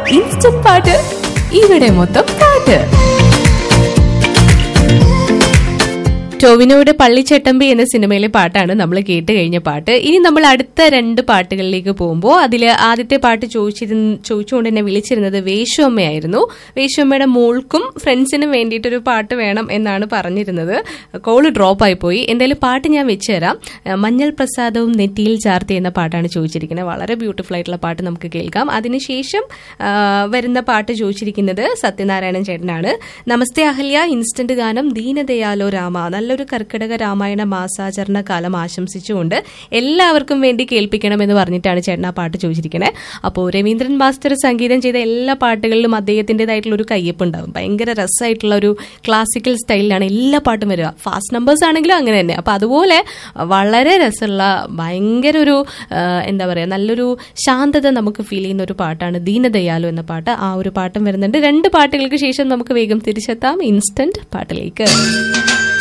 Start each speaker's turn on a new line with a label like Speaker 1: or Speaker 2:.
Speaker 1: instant പാട്ട് ഇവിടെ മൊത്തം പാട്ട് ടോവിനോയുടെ പള്ളിച്ചട്ടമ്പി എന്ന സിനിമയിലെ പാട്ടാണ് നമ്മൾ കേട്ട് കഴിഞ്ഞ പാട്ട് ഇനി നമ്മൾ അടുത്ത രണ്ട് പാട്ടുകളിലേക്ക് പോകുമ്പോൾ അതിൽ ആദ്യത്തെ പാട്ട് ചോദിച്ചിരുന്ന ചോദിച്ചുകൊണ്ട് എന്നെ വിളിച്ചിരുന്നത് വേശുവമ്മയായിരുന്നു വേശുവമ്മയുടെ മോൾക്കും ഫ്രണ്ട്സിനും വേണ്ടിയിട്ടൊരു പാട്ട് വേണം എന്നാണ് പറഞ്ഞിരുന്നത് കോള് ഡ്രോപ്പ് ആയി പോയി എന്തായാലും പാട്ട് ഞാൻ വെച്ച് തരാം മഞ്ഞൾ പ്രസാദവും നെറ്റിയിൽ ചാർത്തി എന്ന പാട്ടാണ് ചോദിച്ചിരിക്കുന്നത് വളരെ ബ്യൂട്ടിഫുൾ ആയിട്ടുള്ള പാട്ട് നമുക്ക് കേൾക്കാം അതിനുശേഷം ആ, വരുന്ന പാട്ട് ചോദിച്ചിരിക്കുന്നത് സത്യനാരായണൻ ചേട്ടനാണ് നമസ്തേ അഹല്യ ഇൻസ്റ്റന്റ് ഗാനം ദീനദയാലോ രാമ നല്ലൊരു കർക്കിടക രാമായണ മാസാചരണ കാലം ആശംസിച്ചുകൊണ്ട് എല്ലാവർക്കും വേണ്ടി കേൾപ്പിക്കണമെന്ന് പറഞ്ഞിട്ടാണ് ചേട്ടൻ ആ പാട്ട് ചോദിച്ചിരിക്കുന്നത് അപ്പോൾ രവീന്ദ്രൻ മാസ്റ്റർ സംഗീതം ചെയ്ത എല്ലാ പാട്ടുകളിലും അദ്ദേഹത്തിൻ്റെതായിട്ടുള്ള ഒരു കയ്യൊപ്പ് ഉണ്ടാവും ഭയങ്കര രസമായിട്ടുള്ള ഒരു ക്ലാസിക്കൽ സ്റ്റൈലിലാണ് എല്ലാ പാട്ടും വരിക ഫാസ്റ്റ് നമ്പേഴ്സ് ആണെങ്കിലും അങ്ങനെ തന്നെ അപ്പോൾ അതുപോലെ വളരെ രസമുള്ള ഭയങ്കര ഒരു ആ, എന്താ പറയുക നല്ലൊരു ശാന്തത നമുക്ക് ഫീൽ ചെയ്യുന്ന ഒരു പാട്ടാണ് ദീനദയാലു എന്ന പാട്ട് ആ ഒരു പാട്ടും വരുന്നുണ്ട് രണ്ട് പാട്ടുകൾക്ക് ശേഷം നമുക്ക് വേഗം തിരിച്ചെത്താം ഇൻസ്റ്റന്റ് പാട്ടിലേക്ക്